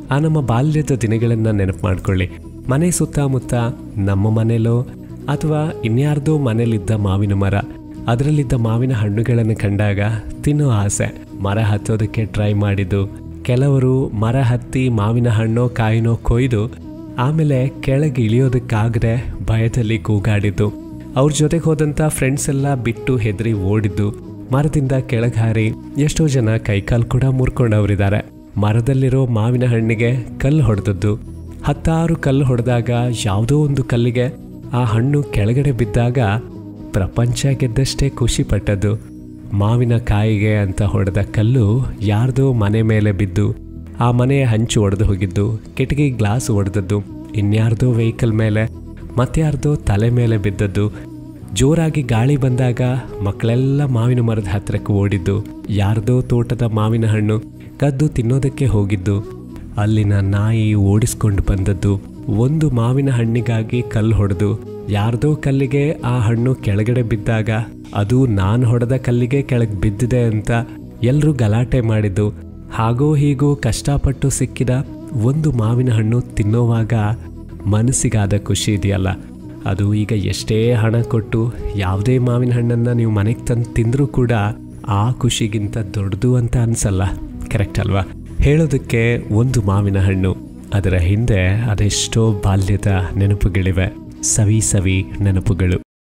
ಆ ನಮ್ಮ ಬಾಲ್ಯದ ದಿನಗಳನ್ನು ನೆನಪು ಮಾಡ್ಕೊಳ್ಳಿ ಮನೆ ಸುತ್ತಮುತ್ತ ನಮ್ಮ ಮನೇಲೋ ಅಥವಾ ಇನ್ಯಾರ್ದೋ ಮನೇಲಿದ್ದ ಮಾವಿನ ಮರ ಅದರಲ್ಲಿದ್ದ ಮಾವಿನ ಹಣ್ಣುಗಳನ್ನು ಕಂಡಾಗ ತಿನ್ನೋ ಆಸೆ ಮರ ಹತ್ತೋದಕ್ಕೆ ಟ್ರೈ ಮಾಡಿದ್ದು ಕೆಲವರು ಮರ ಹತ್ತಿ ಮಾವಿನ ಹಣ್ಣೋ ಕಾಯಿನೋ ಕೊಯ್ದು ಆಮೇಲೆ ಕೆಳಗೆ ಇಳಿಯೋದಕ್ಕಾಗದೆ ಭಯದಲ್ಲಿ ಕೂಗಾಡಿದ್ದು ಅವ್ರ ಜೊತೆಗೆ ಹೋದಂಥ ಫ್ರೆಂಡ್ಸ್ ಎಲ್ಲ ಬಿಟ್ಟು ಹೆದರಿ ಓಡಿದ್ದು ಮರದಿಂದ ಕೆಳಗೆ ಹಾರಿ ಎಷ್ಟೋ ಜನ ಕೈಕಾಲು ಕೂಡ ಮುರ್ಕೊಂಡವರಿದ್ದಾರೆ ಮರದಲ್ಲಿರೋ ಮಾವಿನ ಹಣ್ಣಿಗೆ ಕಲ್ಲು ಹೊಡೆದದ್ದು ಹತ್ತಾರು ಕಲ್ಲು ಹೊಡೆದಾಗ ಯಾವುದೋ ಒಂದು ಕಲ್ಲಿಗೆ ಆ ಹಣ್ಣು ಕೆಳಗಡೆ ಬಿದ್ದಾಗ ಪ್ರಪಂಚ ಗೆದ್ದಷ್ಟೇ ಖುಷಿ ಪಟ್ಟದ್ದು ಮಾವಿನ ಕಾಯಿಗೆ ಅಂತ ಹೊಡೆದ ಕಲ್ಲು ಯಾರ್ದೋ ಮನೆ ಮೇಲೆ ಬಿದ್ದು ಆ ಮನೆಯ ಹಂಚು ಒಡೆದು ಹೋಗಿದ್ದು ಕಿಟಕಿ ಗ್ಲಾಸ್ ಒಡೆದದ್ದು ಇನ್ಯಾರ್ದೋ ವೆಹಿಕಲ್ ಮೇಲೆ ಮತ್ಯಾರ್ದೋ ತಲೆ ಮೇಲೆ ಬಿದ್ದದ್ದು ಜೋರಾಗಿ ಗಾಳಿ ಬಂದಾಗ ಮಕ್ಕಳೆಲ್ಲ ಮಾವಿನ ಮರದ ಹತ್ತಿರಕ್ಕೆ ಓಡಿದ್ದು ಯಾರ್ದೋ ತೋಟದ ಮಾವಿನ ಹಣ್ಣು ಕದ್ದು ತಿನ್ನೋದಕ್ಕೆ ಹೋಗಿದ್ದು ಅಲ್ಲಿನ ನಾಯಿ ಓಡಿಸ್ಕೊಂಡು ಬಂದದ್ದು ಒಂದು ಮಾವಿನ ಹಣ್ಣಿಗಾಗಿ ಕಲ್ಲು ಹೊಡೆದು ಯಾರ್ದೋ ಕಲ್ಲಿಗೆ ಆ ಹಣ್ಣು ಕೆಳಗಡೆ ಬಿದ್ದಾಗ ಅದು ನಾನು ಹೊಡೆದ ಕಲ್ಲಿಗೆ ಕೆಳಗೆ ಬಿದ್ದಿದೆ ಅಂತ ಎಲ್ಲರೂ ಗಲಾಟೆ ಮಾಡಿದ್ದು ಹಾಗೋ ಹೀಗೋ ಕಷ್ಟಪಟ್ಟು ಸಿಕ್ಕಿದ ಒಂದು ಮಾವಿನ ಹಣ್ಣು ತಿನ್ನೋವಾಗ ಮನಸ್ಸಿಗಾದ ಖುಷಿ ಇದೆಯಲ್ಲ ಅದು ಈಗ ಎಷ್ಟೇ ಹಣ ಕೊಟ್ಟು ಯಾವುದೇ ಮಾವಿನ ಹಣ್ಣನ್ನು ನೀವು ಮನೆಗೆ ತಂದು ತಿಂದರೂ ಕೂಡ ಆ ಖುಷಿಗಿಂತ ದೊಡ್ಡದು ಅಂತ ಅನ್ಸಲ್ಲ ಕರೆಕ್ಟ್ ಅಲ್ವಾ ಹೇಳೋದಕ್ಕೆ ಒಂದು ಮಾವಿನ ಹಣ್ಣು ಅದರ ಹಿಂದೆ ಅದೆಷ್ಟೋ ಬಾಲ್ಯದ ನೆನಪುಗಳಿವೆ ಸವಿ ಸವಿ ನೆನಪುಗಳು